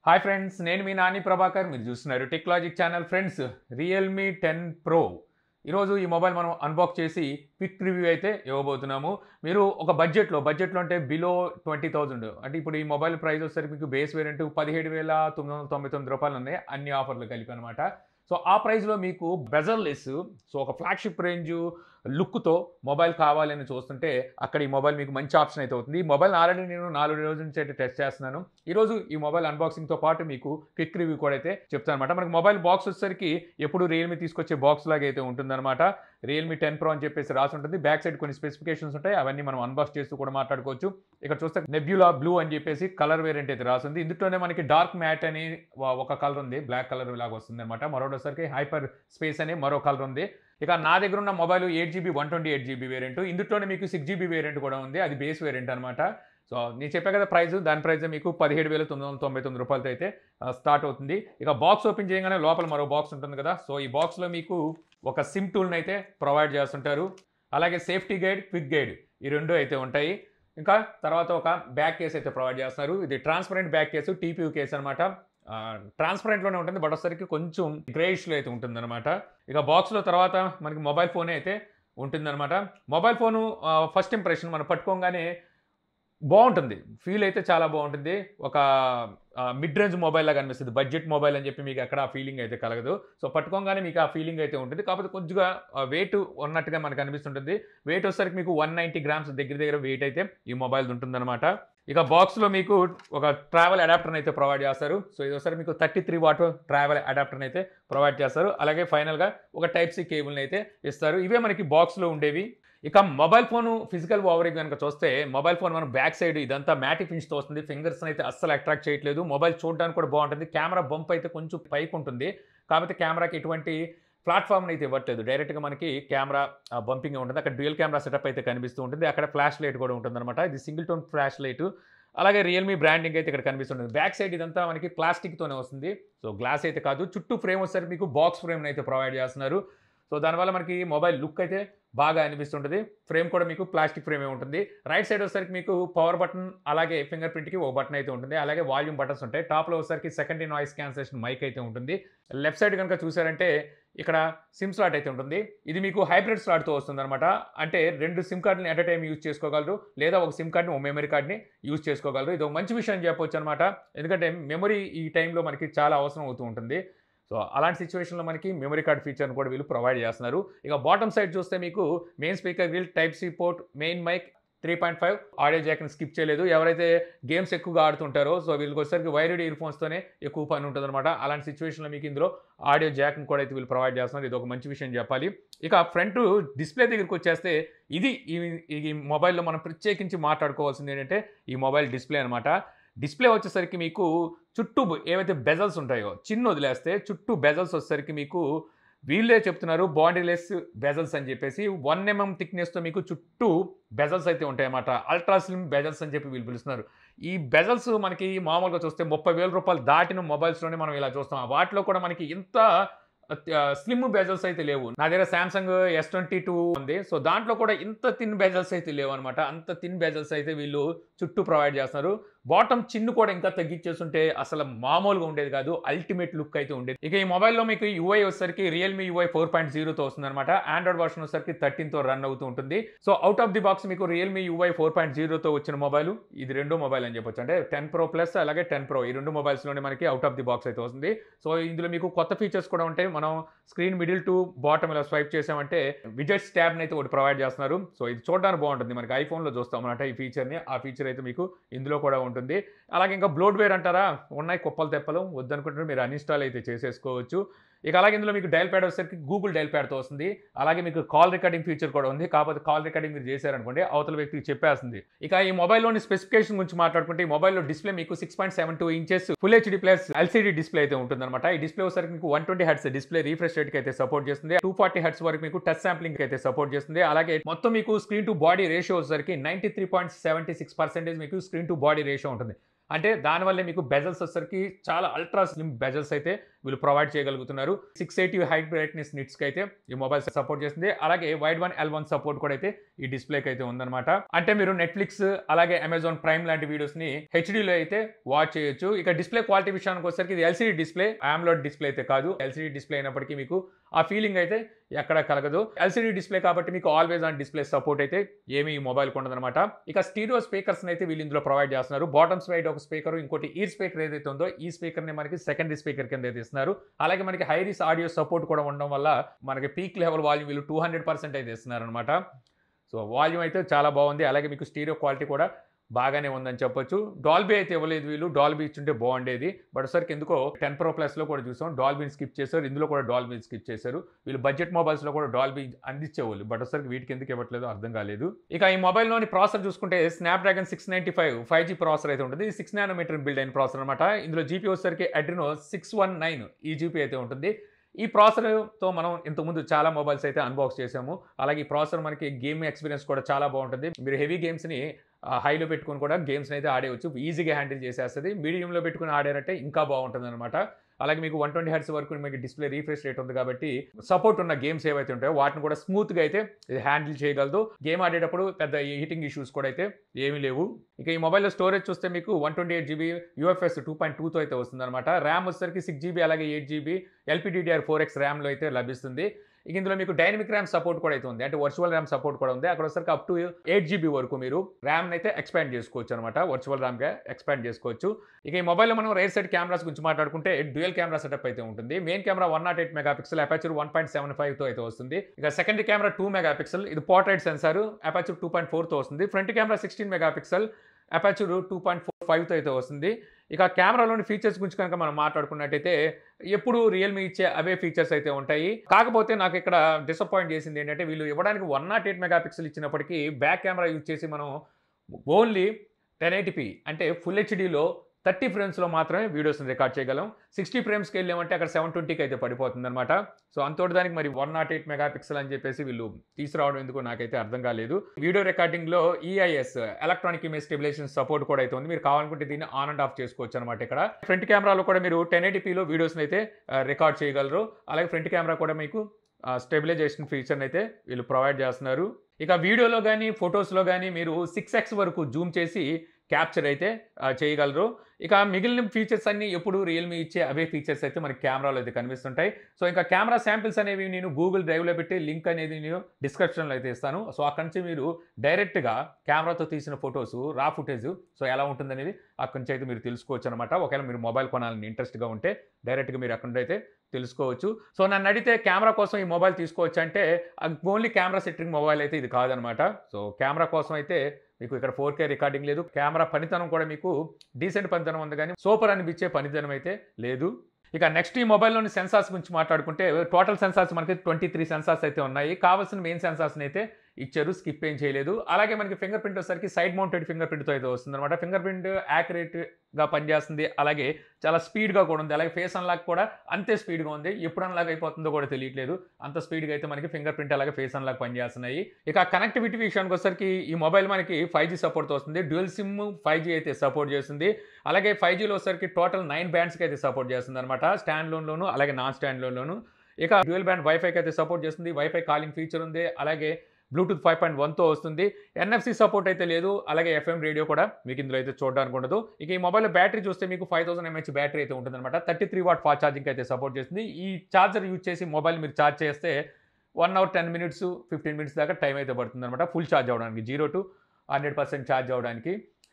hi friends నేను మీ నాని ప్రభాకర్ మీరు చూస్తున్నారు technologic channel friends Realme ten pro ఈరోజు ఈ మొబైల్ మనం అన్బాక్స్ చేసి క్విక్ రివ్యూ అయితే ఇవ్వబోతున్నాము మీరు ఒక బడ్జెట్లో బడ్జెట్లో అంటే బిలో ట్వంటీ థౌజండ్ అంటే ఇప్పుడు ఈ మొబైల్ ప్రైస్ వచ్చేసరికి మీకు బేస్ వేరియంట్ పదిహేడు వేల తొమ్మిది వందల తొంభై తొమ్మిది రూపాయలు ఉన్నాయి అన్ని ఆఫర్లు కలిపి అనమాట సో ఆ ప్రైస్లో మీకు బెజర్లెస్ సో ఒక ఫ్లాగ్షిప్ రేంజ్ లుక్తో మొబైల్ కావాలని చూస్తుంటే అక్కడ ఈ మొబైల్ మీకు మంచి ఆప్షన్ అయితే అవుతుంది ఈ మొబైల్ ఆల్రెడీ నేను నాలుగు రోజుల నుంచి అయితే టెస్ట్ చేస్తున్నాను ఈరోజు ఈ మొబైల్ అన్బాక్సింగ్తో పాటు మీకు క్విక్ రివ్యూ కూడా అయితే చెప్తాను అనమాట మనకి మొబైల్ బాక్స్ వచ్చేసరికి ఎప్పుడు రియల్మీ తీసుకొచ్చే బాక్స్ లాగా అయితే ఉంటుందన్నమాట రియల్మీ టెన్ ప్రో అని చెప్పేసి రాసి ఉంటుంది బ్యాక్ సైడ్ కొన్ని స్పెసిఫికేషన్స్ ఉంటాయి అవన్నీ మనం అన్బాక్స్ చేస్తూ కూడా మాట్లాడుకోవచ్చు ఇక్కడ చూస్తే నెబ్యులా బ్లూ అని చెప్పేసి కలర్ వేరియంట్ అయితే రాసింది ఇందులోనే మనకి డార్క్ మ్యాట్ అని ఒక కలర్ ఉంది బ్లాక్ కలర్ లాగా వస్తుంది అనమాట మరొకసారికి హైపర్ స్పేస్ అని మరో కలర్ ఉంది ఇక నా దగ్గర ఉన్న mobile eight GB one twenty eight GB variant ఇందులోనే మీకు సిక్స్ జీబీ వేరియంట్ కూడా ఉంది అది బేస్ వేరియంట్ అనమాట సో నేను చెప్పా కదా ప్రైస్ దాని ప్రైస్ మీకు పదిహేడు వేల తొమ్మిది వందల తొంభై తొమ్మిది రూపాయలతో అయితే స్టార్ట్ అవుతుంది ఇక బాక్స్ ఓపెన్ చేయగానే లోపల మరో బాక్స్ ఉంటుంది కదా సో ఈ బాక్స్లో మీకు ఒక సిమ్ టూల్ని అయితే ప్రొవైడ్ చేస్తుంటారు అలాగే సేఫ్టీ గైడ్ క్విక్ గైడ్ ఈ రెండు అయితే ఉంటాయి ఇంకా తర్వాత ఒక బ్యాక్ కేస్ అయితే ప్రొవైడ్ చేస్తున్నారు ఇది transparent back case TPU case అనమాట ట్రాన్స్పరెంట్లోనే ఉంటుంది బట్ వచ్చేసరికి కొంచెం గ్రేయిష్లో అయితే ఉంటుందన్నమాట ఇక బాక్స్లో తర్వాత మనకి మొబైల్ ఫోనే అయితే ఉంటుందన్నమాట మొబైల్ ఫోను ఫస్ట్ ఇంప్రెషన్ మనం పట్టుకోగానే బాగుంటుంది ఫీల్ అయితే చాలా బాగుంటుంది ఒక మిడ్ రేంజ్ మొబైల్ లాగా అనిపిస్తుంది బడ్జెట్ మొబైల్ అని చెప్పి మీకు అక్కడ ఆ ఫీలింగ్ అయితే కలగదు సో పట్టుకోగానే మీకు ఆ ఫీలింగ్ అయితే ఉంటుంది కాకపోతే కొద్దిగా వెయిట్ ఉన్నట్టుగా మనకు అనిపిస్తుంటుంది వెయిట్ వచ్చేసరికి మీకు వన్ నైంటీ గ్రామ్స్ దగ్గర దగ్గర వెయిట్ అయితే ఈ మొబైల్ ఉంటుందన్నమాట ఇక బాక్స్లో మీకు ఒక ట్రావెల్ అడాప్టర్ని అయితే ప్రొవైడ్ చేస్తారు సో ఇది ఒకసారి మీకు థర్టీ త్రీ వాట్ ట్రావెల్ అడాప్టర్ని అయితే ప్రొవైడ్ చేస్తారు అలాగే ఫైనల్గా ఒక టైప్ సి కేబుల్ని అయితే ఇస్తారు ఇవే మనకి బాక్స్లో ఉండేవి ఇక మొబైల్ ఫోన్ ఫిజికల్ ఓవర్ కనుక చూస్తే మొబైల్ ఫోన్ మనం బ్యాక్ సైడ్ ఇదంతా మ్యాటి ఫిన్స్తో వస్తుంది ఫింగర్స్ అయితే అస్సలు అట్రాక్ట్ చేయట్లేదు మొబైల్ చూడడానికి కూడా బాగుంటుంది కెమెరా బంప్ అయితే కొంచెం పైకి ఉంటుంది కాకపోతే కెమెరాకి ఎటువంటి ప్లాట్ఫామ్ అయితే ఇవ్వట్లేదు డైరెక్ట్గా మనకి కెమెరా బంపింగ్ ఉంటుంది అక్కడ డ్యూయల్ కెమెరా సెటప్ అయితే కనిపిస్తూ ఉంటుంది అక్కడ ఫ్లాష్ లైట్ కూడా ఉంటుందన్నమాట ఇది సింగిల్ టోన్ ఫ్లాష్ లైట్ అలాగే రియల్మీ బ్రాండింగ్ అయితే ఇక్కడ కనిపిస్తుంది బ్యాక్ సైడ్ ఇదంతా మనకి ప్లాస్టిక్తోనే వస్తుంది సో గ్లాస్ అయితే కాదు చుట్టూ ఫ్రేమ్ వచ్చేసరికి మీకు బాక్స్ ఫ్రేమ్ అయితే ప్రొవైడ్ చేస్తున్నారు సో దానివల్ల మనకి మొబైల్ లుక్ అయితే బాగా అనిపిస్తుంటుంది ఫ్రేమ్ కూడా మీకు ప్లాస్టిక్ ఫ్రేమే ఉంటుంది రైట్ సైడ్ వచ్చేసరికి మీకు పవర్ బటన్ అలాగే ఫింగర్ ప్రింట్కి ఒక బటన్ అయితే ఉంటుంది అలాగే వాల్యూమ్ బటన్స్ ఉంటాయి టాప్లో వచ్చేసరికి సెకండరీ నాయిస్ క్యాన్సలేషన్ మైక్ అయితే ఉంటుంది లెఫ్ట్ సైడ్ కనుక చూసారంటే ఇక్కడ సిమ్ స్లాట్ అయితే ఉంటుంది ఇది మీకు హైబ్రిడ్ స్లాట్తో వస్తుంది అనమాట అంటే రెండు సిమ్ కార్డ్ని అట్ అ టైం యూజ్ చేసుకోగలరు లేదా ఒక సిమ్ కార్డ్ని ఒక మెమరీ కార్డ్ని యూజ్ చేసుకోగలరు ఇది ఒక మంచి విషయం చెప్పొచ్చు అనమాట ఎందుకంటే మెమరీ ఈ టైంలో మనకి చాలా అవసరం అవుతూ ఉంటుంది సో అలాంటి సిచ్యువేషన్లో మనకి మెమరీ కార్డ్ ఫీచర్ని కూడా వీళ్ళు ప్రొవైడ్ చేస్తున్నారు ఇక బాటమ్ సైడ్ చూస్తే మీకు main speaker grill type C port main mic three point five audio జాక్ని స్కిప్ చేయలేదు ఎవరైతే గేమ్స్ ఎక్కువగా ఆడుతుంటారో సో వీళ్ళకి వచ్చేసరికి వైర్డ్ ఇయర్ ఫోన్స్తోనే ఎక్కువ పని ఉంటుందన్నమాట అలాంటి సిచ్యువేషన్లో మీకు ఇందులో ఆడియో జాక్ని కూడా అయితే వీళ్ళు ప్రొవైడ్ చేస్తున్నారు ఇది ఒక మంచి విషయం చెప్పాలి ఇక ఫ్రంట్ డిస్ప్లే దగ్గరికి వచ్చేస్తే ఇది ఈ మొబైల్లో మనం ప్రత్యేకించి మాట్లాడుకోవాల్సింది ఏంటంటే ఈ మొబైల్ డిస్ప్లే అనమాట డిస్ప్లే వచ్చేసరికి మీకు చుట్టూ ఏవైతే బెజల్స్ ఉంటాయో చిన్న వదిలేస్తే చుట్టూ బెజల్స్ వచ్చేసరికి మీకు వీళ్ళే చెప్తున్నారు బాడీలెస్ బెజల్స్ అని చెప్పేసి వన్ ఎంఎం థిక్నెస్తో మీకు చుట్టూ బెజల్స్ అయితే ఉంటాయన్నమాట అల్ట్రా స్లిమ్ బెజల్స్ అని చెప్పి వీళ్ళు పిలుస్తున్నారు ఈ బెజల్స్ మనకి మామూలుగా చూస్తే ముప్పై వేల రూపాయలు దాటిన మొబైల్స్లోనే మనం ఇలా చూస్తాం వాటిలో కూడా మనకి ఇంత స్లిమ్ బెజల్స్ అయితే లేవు నా దగ్గర సామ్సంగ్ ఎస్ ట్వంటీ టూ ఉంది సో దాంట్లో కూడా ఇంత థిన్ బెజల్స్ అయితే లేవు అనమాట అంత థిన్ బెజల్స్ అయితే వీళ్ళు చుట్టూ ప్రొవైడ్ చేస్తున్నారు బాటమ్ చిన్ను కూడా ఇంకా తగ్గించేస్తుంటే అసలు మామూలుగా ఉండేది కాదు అల్టిమేట్ లుక్ అయితే ఉండేది ఇక ఈ మొబైల్లో మీకు యూఐ వచ్చేసరికి రియల్మీ యూఐ ఫోర్ పాయింట్ జీరోతో వస్తుంది అనమాట ఆండ్రాయిడ్ వర్షన్ వచ్చేసరికి థర్టీన్తో రన్ అవుతూ ఉంటుంది so out of the box మీకు రియల్మీ యూఐ ఫోర్ పాయింట్ జీరోతో వచ్చిన మొబైల్ ఇది రెండో మొబైల్ అని చెప్పొచ్చు అంటే టెన్ ప్రో ప్లస్ అలాగే టెన్ ప్రో ఈ రెండు మొబైల్స్లోనే మనకి అవుట్ ఆఫ్ ది బాక్స్ అయితే వస్తుంది సో ఇందులో మీకు కొత్త ఫీచర్స్ కూడా ఉంటాయి మనం స్క్రీన్ మిడిల్ టు బాటమ్ ఇలా స్వైప్ చేసామంటే విజెట్స్ ట్యాబ్ని అయితే ఒకటి ప్రొవైడ్ చేస్తున్నారు సో ఇది చూడడానికి బాగుంటుంది మనకి ఐఫోన్లో చూస్తాం అనమాట ఈ ఫీచర్ని ఆ ఫీచర్ అయితే మీకు ఇందులో కూడా ఉంటుంది అలాగే ఇంకా బ్లోడ్వేర్ అంటారా ఉన్నాయి కుప్పలు తెప్పలు వద్దనుకుంటున్నారు మీరు అన్ఇన్స్టాల్ అయితే చేసేసుకోవచ్చు ఇక అలాగే ఇందులో మీకు డైల్ ప్యాడ్ వచ్చేసరికి గూగుల్ డైల్ ప్యాడ్తో వస్తుంది అలాగే మీకు కాల్ రికార్డింగ్ ఫీచర్ కూడా ఉంది కాకపోతే కాల్ రికార్డింగ్ మీరు చేశారనుకోండి అవతల వ్యక్తికి చెప్పేస్తుంది ఇక ఈ మొబైల్లోని స్పెసిఫికేషన్ గురించి మాట్లాడుకుంటే ఈ మొబైల్లో డిస్ప్లే మీకు six point seven two inches full HD plus LCD display అయితే ఉంటుందన్నమాట ఈ డిస్ప్లే వచ్చేసరికి మీకు one twenty hertz display refresh రేట్కి అయితే సపోర్ట్ చేస్తుంది టూ ఫార్టీ హెడ్స్ వరకు మీకు టచ్ శాంప్లింగ్ అయితే సపోర్ట్ చేస్తుంది అలాగే మొత్తం మీకు స్క్రీన్ టు బాడీ రేషియో వచ్చేసరికి ninety three point seventy six percentage మీకు స్క్రీన్ టు బాడీ రేషియో ఉంటుంది అంటే దానివల్లే మీకు బెజల్స్ వచ్చేసరికి చాలా అల్ట్రా స్లిమ్ బెజల్స్ అయితే వీళ్ళు ప్రొవైడ్ చేయగలుగుతున్నారు సిక్స్ ఎయిటీ హై బ్రైట్నెస్ నిట్స్కి అయితే ఈ మొబైల్ సపోర్ట్ చేస్తుంది అలాగే Widevine L one support కూడా అయితే ఈ డిస్ప్లేకి అయితే ఉందన్నమాట అంటే మీరు నెట్ఫ్లిక్స్ అలాగే అమెజాన్ ప్రైమ్ లాంటి వీడియోస్ని హెచ్డీలో అయితే వాచ్ చేయొచ్చు ఇక డిస్ప్లే క్వాలిటీ విషయానికి వచ్చేసరికి ఇది ఎల్సీడీ డిస్ప్లే ఆమ్లోడ్ డిస్ప్లే అయితే కాదు ఎల్సీడీ డిస్ప్లే అయినప్పటికీ మీకు ఆ ఫీలింగ్ అయితే ఎక్కడ కలగదు ఎల్సీడీ డిస్ప్లే కాబట్టి మీకు ఆల్వేస్ ఆన్ డిస్ప్లే సపోర్ట్ అయితే ఏమీ ఈ మొబైల్ ఉండదన్నమాట ఇక స్టీరియో స్పీకర్స్ అయితే వీళ్ళు ఇందులో ప్రొవైడ్ చేస్తున్నారు బాటమ్ సైడ్ ఒక స్పీకర్ ఇంకోటి ఈ స్పీకర్ ఏదైతే ఉందో ఈ స్పీకర్ని మనకి సెకండరీ స్పీకర్ కింద అయితే ఇస్తున్నారు అలాగే మనకి హైరీస్ ఆడియో సపోర్ట్ కూడా ఉండడం వల్ల మనకి పీక్ లెవెల్ వాల్యూమ్ వీళ్ళు టూ హండ్రెడ్ పర్సెంట్ అయితే ఇస్తున్నారు అనమాట సో వాల్యూమ్ అయితే చాలా బాగుంది అలాగే మీకు స్టీరియో క్వాలిటీ కూడా బాగానే ఉందని చెప్పొచ్చు డాల్బీ అయితే ఇవ్వలేదు వీళ్ళు డాల్బీ ఇచ్చుంటే బాగుండేది బట్ ఒకసారికి ఎందుకో టెన్ ప్రో ప్లస్లో కూడా చూసాం డాల్బీని స్కిప్ చేశారు ఇందులో కూడా డాల్బీని స్కిప్ చేశారు వీళ్ళు బడ్జెట్ మొబైల్స్లో కూడా డాల్బీ అందించేవాళ్ళు బట్ ఒకసారికి వీటికి ఎందుకు ఇవ్వట్లేదు అర్థం కాలేదు ఇక ఈ మొబైల్లోని ప్రాసెసర్ చూసుకుంటే Snapdragon six ninety five five G processor అయితే ఉంటుంది సిక్స్ నానోమీటర్ బిల్డ్ అయిన ప్రాసెసర్ అనమాట ఇందులో జీపీ వచ్చేసరికి అడ్రినో సిక్స్ వన్ నైన్ ఈ జీపీ అయితే ఉంటుంది ఈ ప్రాసెసర్తో మనం ఇంతకుముందు చాలా మొబైల్స్ అయితే అన్బాక్స్ చేసాము అలాగే ఈ ప్రాసెసర్ మనకి గేమ్ ఎక్స్పీరియన్స్ కూడా చాలా బాగుంటుంది మీరు హెవీ గేమ్స్ని హైలో పెట్టుకుని కూడా గేమ్స్ని అయితే ఆడేయచ్చు ఈజీగా హ్యాండిల్ చేసేస్తుంది మీడియంలో పెట్టుకుని ఆడారంటే ఇంకా బాగుంటుంది అనమాట అలాగే మీకు వన్ ట్వంటీ హెడ్స్ వరకు మీకు డిస్ప్లే రీఫ్రెష్ రేట్ ఉంది కాబట్టి సపోర్ట్ ఉన్న గేమ్స్ ఏవైతే ఉంటాయో వాటిని కూడా స్మూత్గా అయితే ఇది హ్యాండిల్ చేయగలదు గేమ్ ఆడేటప్పుడు పెద్ద హీటింగ్ ఇష్యూస్ కూడా అయితే ఏమీ లేవు ఇక ఈ మొబైల్లో స్టోరేజ్ చూస్తే మీకు one twenty eight GB UFS two point టూతో అయితే వస్తుంది అనమాట ర్యామ్ వచ్చేసరికి సిక్స్ జీబీ అలాగే eight GB LPDDR four X ర్యామ్లో అయితే లభిస్తుంది ఇక ఇందులో మీకు డైనమిక్ ర్యామ్ సపోర్ట్ కూడా అయితే ఉంది అంటే వర్చువల్ ర్యామ్ సపోర్ట్ కూడా ఉంది అక్కడ వచ్చరికి అప్ టు ఎయిట్ జీబీ వరకు మీరు ర్యామ్ అయితే ఎక్స్పాండ్ చేసుకోవచ్చు అనమాట వర్చువల్ ర్యామ్గా ఎక్స్పాండ్ చేసుకోవచ్చు ఇక ఈ మొబైల్లో మనం రైట్ సైడ్ కెమెరాస్ గురించి మాట్లాడుకుంటే డ్యూయల్ కెమెరా సెటప్ అయితే ఉంటుంది main camera one nought eight megapixel aperture one point seven ఫైవ్తో అయితే వస్తుంది ఇక secondary camera two megapixel ఇది portrait sensor aperture two point ఫోర్తో వస్తుంది front camera sixteen megapixel aperture two point four ఫైవ్తో అయితే వస్తుంది ఇక కెమెరాలోని ఫీచర్స్ గురించి కనుక మనం మాట్లాడుకున్నట్టయితే ఎప్పుడు రియల్మీ ఇచ్చే అవే ఫీచర్స్ అయితే ఉంటాయి కాకపోతే నాకు ఇక్కడ డిసప్పాయింట్ చేసింది ఏంటంటే వీళ్ళు ఇవ్వడానికి one nought eight megapixel ఇచ్చినప్పటికీ బ్యాక్ కెమెరా యూజ్ చేసి మనం ఓన్లీ టెన్ ఎయిటీపీ అంటే ఫుల్ హెచ్డీలో థర్టీ ఫ్రేమ్స్లో మాత్రమే వీడియోస్ని రికార్డ్ చేయగలం సిక్స్టీ ఫ్రేమ్స్కి వెళ్ళామంటే అక్కడ సెవెన్ ట్వంటీకి అయితే పడిపోతుంది అనమాట సో అంతోటి దానికి మరి one nought eight megapixel అని చెప్పేసి వీళ్ళు తీసుకురావడం ఎందుకు నాకైతే అర్థం కాలేదు వీడియో రికార్డింగ్లో EIS electronic image stabilization support కూడా అయితే ఉంది మీరు కావాలనుకుంటే దీన్ని ఆన్ అండ్ ఆఫ్ చేసుకోవచ్చు అనమాట ఇక్కడ ఫ్రంట్ కెమెరాలో కూడా మీరు టెన్ ఎయిటీపీలో వీడియోస్ని అయితే రికార్డ్ చేయగలరు అలాగే ఫ్రంట్ కెమెరా కూడా మీకు స్టెబిలైజేషన్ ఫీచర్ని అయితే వీళ్ళు ప్రొవైడ్ చేస్తున్నారు ఇక వీడియోలో కానీ ఫొటోస్లో కానీ మీరు సిక్స్ ఎక్స్ వరకు జూమ్ చేసి క్యాప్చర్ అయితే చేయగలరు ఇక మిగిలిన ఫీచర్స్ అన్ని ఎప్పుడు రియల్మీ ఇచ్చే అవే ఫీచర్స్ అయితే మనకి కెమెరాలో అయితే కనిపిస్తుంటాయి సో ఇంకా కెమెరా శాంపిల్స్ అనేవి నేను గూగుల్ డ్రైవ్లో పెట్టి లింక్ అనేది నేను డిస్క్రిప్షన్లో అయితే ఇస్తాను సో అక్కడి నుంచి మీరు డైరెక్ట్గా కెమెరాతో తీసిన ఫొటోస్ రా ఫుటేజ్ సో ఎలా ఉంటుందనేది అక్కడి నుంచి అయితే మీరు తెలుసుకోవచ్చు అనమాట ఒకవేళ మీరు మొబైల్ కొనాలని ఇంట్రెస్ట్గా ఉంటే డైరెక్ట్గా మీరు అక్కడ అయితే తెలుసుకోవచ్చు సో నన్ను అడిగితే కెమెరా కోసం ఈ మొబైల్ తీసుకోవచ్చు అంటే ఓన్లీ కెమెరా సెట్టింగ్ మొబైల్ అయితే ఇది కాదనమాట సో కెమెరా కోసం అయితే మీకు ఇక్కడ ఫోర్ కే రికార్డింగ్ లేదు కెమెరా పనితనం కూడా మీకు డీసెంట్ పనితనం ఉంది కానీ సూపర్ అనిపించే పనితనం అయితే లేదు ఇక నెక్స్ట్ ఈ మొబైల్లోని సెన్సార్స్ గురించి మాట్లాడుకుంటే టోటల్ సెన్సార్స్ మనకి ట్వంటీ త్రీ సెన్సార్స్ అయితే ఉన్నాయి కావాల్సిన మెయిన్ సెన్సార్స్ని అయితే ఇచ్చారు స్కిప్ ఏం చేయలేదు అలాగే మనకి ఫింగర్ ప్రింట్ వచ్చేసరికి సైడ్ మౌంటెడ్ ఫింగర్ ప్రింట్తో అయితే వస్తుంది అనమాట ఫింగర్ ప్రింట్ యాక్యురేట్గా పనిచేస్తుంది అలాగే చాలా స్పీడ్గా కూడా ఉంది అలాగే ఫేస్ అన్లాక్ కూడా అంతే స్పీడ్గా ఉంది ఎప్పుడు అన్లాక్ అయిపోతుందో కూడా తెలియట్లేదు అంత స్పీడ్గా అయితే మనకి ఫింగర్ ప్రింట్ అలాగే ఫేస్ అన్లాక్ పనిచేస్తున్నాయి ఇక కనెక్టివిటీ విషయానికి వచ్చేసరికి ఈ మొబైల్ మనకి ఫైవ్ జీ సపోర్ట్ వస్తుంది డ్యూయల్ సిమ్ ఫైవ్ జీ అయితే సపోర్ట్ చేస్తుంది అలాగే ఫైవ్ జీలో వచ్చేసరికి టోటల్ నైన్ బ్యాండ్స్కి అయితే సపోర్ట్ చేస్తుంది అనమాట స్టాండ్ లోన్లోను అలాగే నాన్ స్టాండ్ లోన్లోను ఇక డ్యూయల్ బ్యాండ్ వైఫైకి అయితే సపోర్ట్ చేస్తుంది వైఫై కాలింగ్ ఫీచర్ ఉంది అలాగే బ్లూటూత్ ఫైవ్ పాయింట్ వన్తో వస్తుంది ఎన్ఎఫ్సి సపోర్ట్ అయితే లేదు అలాగే ఎఫ్ఎం రేడియో కూడా మీకు ఇందులో అయితే చూడడానికి ఉండదు ఇక ఈ మొబైల్ బ్యాటరీ చూస్తే మీకు ఫైవ్ థౌసండ్ ఎంహెచ్ బ్యాటరీ అయితే ఉంటుందన్నమాట thirty three watt fast charging అయితే సపోర్ట్ చేస్తుంది ఈ ఛార్జర్ యూజ్ చేసి మొబైల్ మీరు ఛార్జ్ చేస్తే one hour ten minutes fifteen minutes దాకా టైం అయితే పడుతుంది అనమాట ఫుల్ ఛార్జ్ అవ్వడానికి zero to hundred percent charge అవ్వడానికి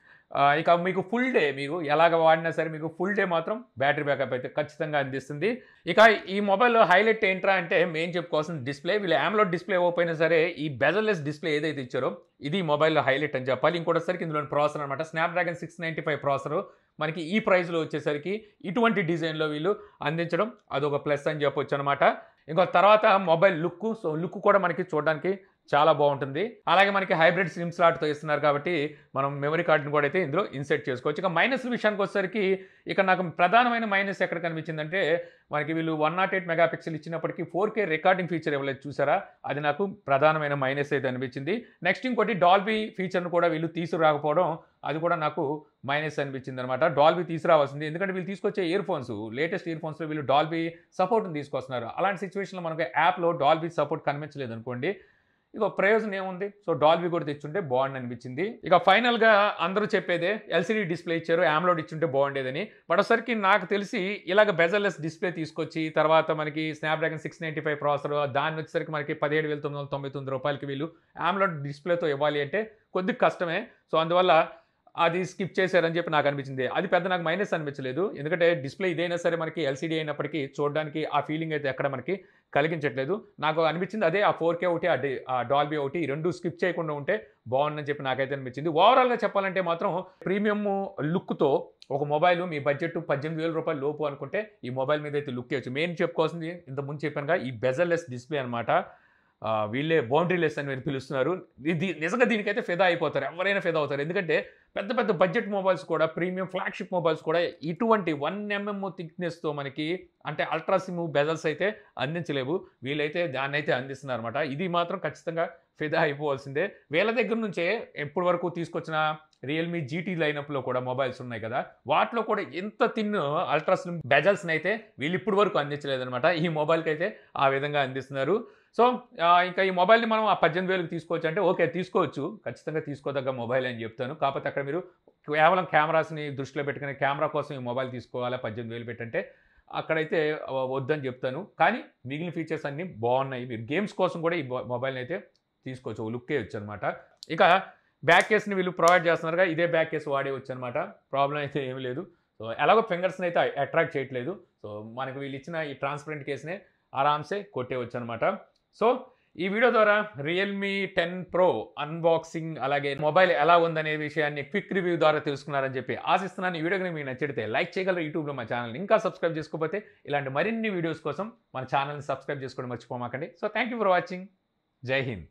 ఇక మీకు ఫుల్ డే మీకు ఎలాగ వాడినా సరే మీకు ఫుల్ డే మాత్రం బ్యాటరీ బ్యాకప్ అయితే ఖచ్చితంగా అందిస్తుంది ఇక ఈ మొబైల్లో హైలైట్ ఏంట్రా అంటే మెయిన్ చెప్పుకోవాల్సిన డిస్ప్లే వీళ్ళు ఆమ్లోడ్ డిస్ప్లే ఓపెన్ సరే ఈ బెజర్లెస్ డిస్ప్లే ఏదైతే ఇచ్చారో ఇది మొబైల్లో హైలైట్ అని చెప్పాలి ఇంకోటిసరికి ఇందులో ప్రాసెసర్ అనమాట Snapdragon six ninety five processor మనకి ఈ ప్రైస్లో వచ్చేసరికి ఇటువంటి డిజైన్లో వీళ్ళు అందించడం అదొక ప్లస్ అని చెప్పొచ్చు అనమాట ఇంకో తర్వాత మొబైల్ లుక్ సో లుక్ కూడా మనకి చూడడానికి చాలా బాగుంటుంది అలాగే మనకి హైబ్రిడ్ సిమ్ స్లాట్తో ఇస్తున్నారు కాబట్టి మనం మెమరీ కార్డుని కూడా అయితే ఇందులో ఇన్సెట్ చేసుకోవచ్చు ఇక మైనస్ విషయానికి వచ్చేసరికి ఇక నాకు ప్రధానమైన మైనస్ ఎక్కడ కనిపించిందంటే మనకి వీళ్ళు వన్ నాట్ ఎయిట్ మెగాపిక్సెల్ ఇచ్చినప్పటికీ ఫోర్ కే రికార్డింగ్ ఫీచర్ ఇవ్వలేదు చూసారా అది నాకు ప్రధానమైన మైనస్ అయితే అనిపించింది నెక్స్ట్ ఇంకోటి డాల్బీ ఫీచర్ను కూడా వీళ్ళు తీసుకురాకపోవడం అది కూడా నాకు మైనస్ అనిపించింది అనమాట డాల్బీ తీసుకురావాల్సింది ఎందుకంటే వీళ్ళు తీసుకొచ్చే ఇయర్ ఫోన్స్ లేటెస్ట్ ఇయర్ ఫోన్స్లో వీళ్ళు డాల్బీ సపోర్ట్ని తీసుకొస్తున్నారు అలాంటి సిచ్యువేషన్లో మనకు యాప్లో డాల్బీ సపోర్ట్ కనిపించలేదు అనుకోండి ఇక ప్రయోజనం ఏముంది సో డాల్బీ కూడా తెచ్చుంటే బాగుండి అనిపించింది ఇక ఫైనల్గా అందరూ చెప్పేదే ఎల్సీడీ డిస్ప్లే ఇచ్చారు ఆమ్లోడ్ ఇచ్చుంటే బాగుండేదని బట్ ఒకసారికి నాకు తెలిసి ఇలాగ బెజర్లెస్ డిస్ప్లే తీసుకొచ్చి తర్వాత మనకి Snapdragon six ninety five processor దాన్ని వచ్చేసరికి మనకి పదిహేడు వేల తొమ్మిది వందల తొంభై తొమ్మిది రూపాయలకి వీళ్ళు ఆమ్లోడ్ డిస్ప్లేతో ఇవ్వాలి అంటే కొద్దిగా కష్టమే సో అందువల్ల అది స్కిప్ చేశారని చెప్పి నాకు అనిపించింది అది పెద్ద నాకు మైనస్ అనిపించలేదు ఎందుకంటే డిస్ప్లే ఇదైనా సరే మనకి ఎల్సీడీ అయినప్పటికీ చూడడానికి ఆ ఫీలింగ్ అయితే ఎక్కడ మనకి కలిగించట్లేదు నాకు అనిపించింది అదే ఆ ఫోర్ కే ఒకటి ఆ డి- ఆ డాల్బీ ఒకటి ఈ రెండు స్కిప్ చేయకుండా ఉంటే బాగుందని చెప్పి నాకైతే అనిపించింది ఓవరాల్గా చెప్పాలంటే మాత్రం ప్రీమియం లుక్తో ఒక మొబైల్ మీ బడ్జెట్ పద్దెనిమిది వేల రూపాయలు లోపు అనుకుంటే ఈ మొబైల్ మీద అయితే లుక్ ఇవ్వచ్చు మెయిన్ చెప్పుకోవాల్సింది ఇంత ముందు చెప్పానుగా ఈ బెజర్లెస్ డిస్ప్లే అనమాట వీళ్ళే బౌండరీలెస్ అని మీరు పిలుస్తున్నారు ఇది నిజంగా దీనికైతే ఫిదా అయిపోతారు ఎవరైనా ఫిదా అవుతారు ఎందుకంటే పెద్ద పెద్ద బడ్జెట్ మొబైల్స్ కూడా ప్రీమియం ఫ్లాగ్షిప్ మొబైల్స్ కూడా ఇటువంటి వన్ ఎంఎం థిక్నెస్తో మనకి అంటే అల్ట్రా సిమ్ బెజల్స్ అయితే అందించలేవు వీళ్ళైతే దాన్ని అయితే అందిస్తున్నారు అనమాట ఇది మాత్రం ఖచ్చితంగా ఫిదా అయిపోవాల్సిందే వీళ్ళ దగ్గర నుంచే ఎప్పటి వరకు తీసుకొచ్చిన రియల్మీ జీటీ లైనప్లో కూడా మొబైల్స్ ఉన్నాయి కదా వాటిలో కూడా ఎంత తిన్ అల్ట్రా స్లిమ్ బెజల్స్ని అయితే వీళ్ళు ఇప్పటి వరకు అందించలేదన్నమాట ఈ మొబైల్కి అయితే ఆ విధంగా అందిస్తున్నారు సో ఆ, ఇంకా ఈ మొబైల్ని మనం ఆ పద్దెనిమిది వేలకు తీసుకోవచ్చు అంటే ఓకే తీసుకోవచ్చు ఖచ్చితంగా తీసుకోదగ్గ మొబైల్ అని చెప్తాను కాకపోతే అక్కడ మీరు కేవలం కెమెరాస్ని దృష్టిలో పెట్టుకుని కెమెరా కోసం ఈ మొబైల్ తీసుకోవాలా పద్దెనిమిది వేలు పెట్టంటే అక్కడైతే ఆ, వద్దని చెప్తాను కానీ మిగిలిన ఫీచర్స్ అన్నీ బాగున్నాయి మీరు గేమ్స్ కోసం కూడా ఈ మొబైల్ని అయితే తీసుకోవచ్చు ఓ లుక్కే వచ్చు అనమాట ఇక బ్యాక్ కేస్ని వీళ్ళు ప్రొవైడ్ చేస్తున్నారుగా ఇదే బ్యాక్ కేస్ వాడేవచ్చు అనమాట ప్రాబ్లం అయితే ఏమీ లేదు సో ఎలాగో ఫింగర్స్ని అయితే అట్రాక్ట్ చేయట్లేదు సో మనకు వీళ్ళు ఇచ్చిన ఈ ట్రాన్స్పరెంట్ కేస్నే ఆరామ్సే కొట్టేవచ్చు అనమాట సో ఈ వీడియో ద్వారా రియల్మీ టెన్ ప్రో అన్బాక్సింగ్ అలాగే మొబైల్ ఎలా ఉందనే విషయాన్ని క్విక్ రివ్యూ ద్వారా తెలుసుకున్నారని చెప్పి ఆశిస్తున్నాను ఈ వీడియో కనుక మీకు నచ్చితే లైక్ చేయగలరు యూట్యూబ్లో మా ఛానల్ ఇంకా సబ్స్క్రైబ్ చేసుకోకపోతే ఇలాంటి మరిన్ని వీడియోస్ కోసం మన ఛానల్ని సబ్స్క్రైబ్ చేసుకోవడం మర్చిపోమాకండి so thank you for watching Jai Hind